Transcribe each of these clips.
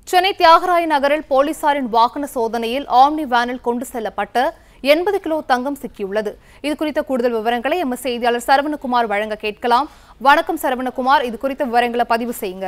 சென்னை தியாகராய நகரில் போலீசாரின் வாகன சோதனையில் ஆம்னி வேனில் கொண்டு செல்லப்பட்ட எண்பது கிலோ தங்கம் சிக்கியுள்ளது இது குறித்த கூடுதல் விவரங்களை எமது செய்தியாளர் சரவணகுமார் வழங்க கேட்கலாம் வணக்கம் சரவணகுமார் இது குறித்த விவரங்களை பதிவு செய்யுங்க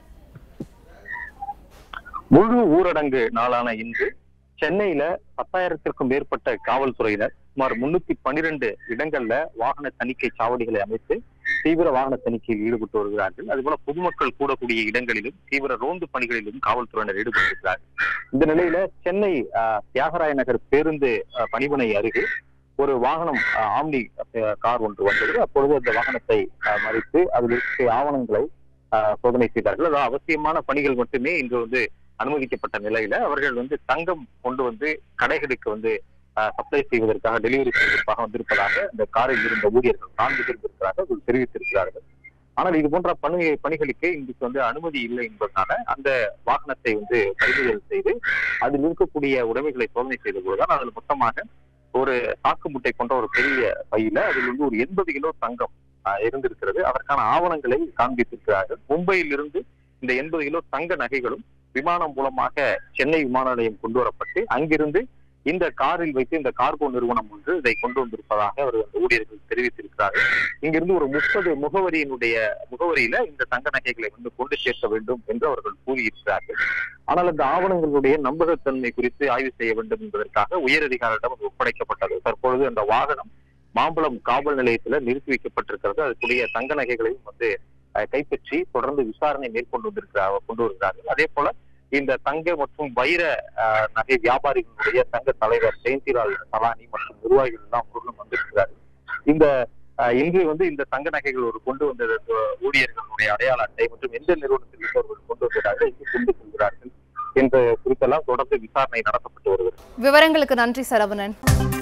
முழு ஊரடங்கு நாளான இன்று சென்னையில பத்தாயிரத்திற்கும் மேற்பட்ட காவல்துறையினர் சுமார் முன்னூத்தி பன்னிரண்டு இடங்கள்ல வாகன தணிக்கை சாவடிகளை அமைத்து தீவிர வாகன தணிக்கையில் ஈடுபட்டு வருகிறார்கள் அதுபோல பொதுமக்கள் கூடக்கூடிய இடங்களிலும் தீவிர ரோந்து பணிகளிலும் காவல்துறையினர் ஈடுபட்டிருக்கிறார்கள் இந்த நிலையில சென்னை ஆஹ், தியாகராய நகர் பேருந்து ஆஹ், பணிமனை அருகே ஒரு வாகனம் ஆஹ், ஆம்னி ஆஹ், கார் ஒன்று வந்தது அப்பொழுது அந்த வாகனத்தை ஆஹ், மறித்து அதில் இருக்க ஆவணங்களை ஆஹ், சோதனை செய்தார்கள் அதாவது அவசியமான பணிகள் மட்டுமே இன்று வந்து அனுமதிக்கப்பட்ட நிலையில அவர்கள் வந்து தங்கம் கொண்டு வந்து கடைகளுக்கு வந்து சப்ளை செய்வதற்காக டெலிவரி செய்வதற்காக வந்திருப்பதாக இந்த காரில் இருந்த ஊழியர்கள் நான்கு பேர் இருக்கிறார்கள் அவர்கள் தெரிவித்திருக்கிறார்கள் ஆனால் இது போன்ற பணி பணிகளுக்கு இன்றைக்கு வந்து அனுமதி இல்லை என்பதனால அந்த வாகனத்தை வந்து பறிமுதல் செய்து அதில் இருக்கக்கூடிய உடைமைகளை சோதனை செய்த போதுதான் அதில் மொத்தமாக ஒரு சாக்கு முட்டை போன்ற ஒரு பெரிய பையில அதில் வந்து ஒரு எண்பது கிலோ தங்கம் ஆஹ், இருந்திருக்கிறது அதற்கான ஆவணங்களை காண்பித்திருக்கிறார்கள் மும்பையிலிருந்து இந்த எண்பது கிலோ தங்க நகைகளும் விமானம் மூலமாக சென்னை விமான நிலையம் கொண்டு வரப்பட்டு அங்கிருந்து இந்த காரில் வைத்து இந்த கார்கோ நிறுவனம் ஒன்று இதை கொண்டு வந்திருப்பதாக அவர்கள் அந்த ஊழியர்கள் தெரிவித்திருக்கிறார்கள் இங்கிருந்து ஒரு முப்பது முகவரியினுடைய முகவரியில இந்த தங்க நகைகளை வந்து கொண்டு சேர்க்க வேண்டும் என்று அவர்கள் கூறியிருக்கிறார்கள் ஆனால் அந்த ஆவணங்களுடைய நம்பகத்தன்மை குறித்து ஆய்வு செய்ய வேண்டும் என்பதற்காக உயரதிகாரிடம் அது ஒப்படைக்கப்பட்டது தற்பொழுது அந்த வாகனம் மாம்பழம் காவல் நிலையத்துல நிறுத்தி வைக்கப்பட்டிருக்கிறது அதுக்குரிய தங்க நகைகளையும் வந்து அஹ், கைப்பற்றி தொடர்ந்து விசாரணை மேற்கொண்டு வந்திருக்கிறார் கொண்டு வருகிறார்கள் அதே போல இந்த தங்க மற்றும் வைர அஹ், நகை வியாபாரிகளுடைய சங்க தலைவர் ஜெயந்திலால் சலானி மற்றும் நிர்வாகிகள் எல்லாம் பொருளும் வந்திருக்கிறார்கள் இந்த அஹ், இன்று வந்து இந்த தங்க நகைகள் ஒரு கொண்டு வந்த அஹ், ஊழியர்களுடைய அடையாள அட்டை மற்றும் எந்த நிறுவனத்தில் இருந்து அவர்கள் கொண்டு வருகிறார்கள் எங்கு கொண்டு செல்கிறார்கள் என்ற குறித்தெல்லாம் தொடர்ந்து விசாரணை நடத்தப்பட்டு வருகிறது விவரங்களுக்கு நன்றி சரவணன்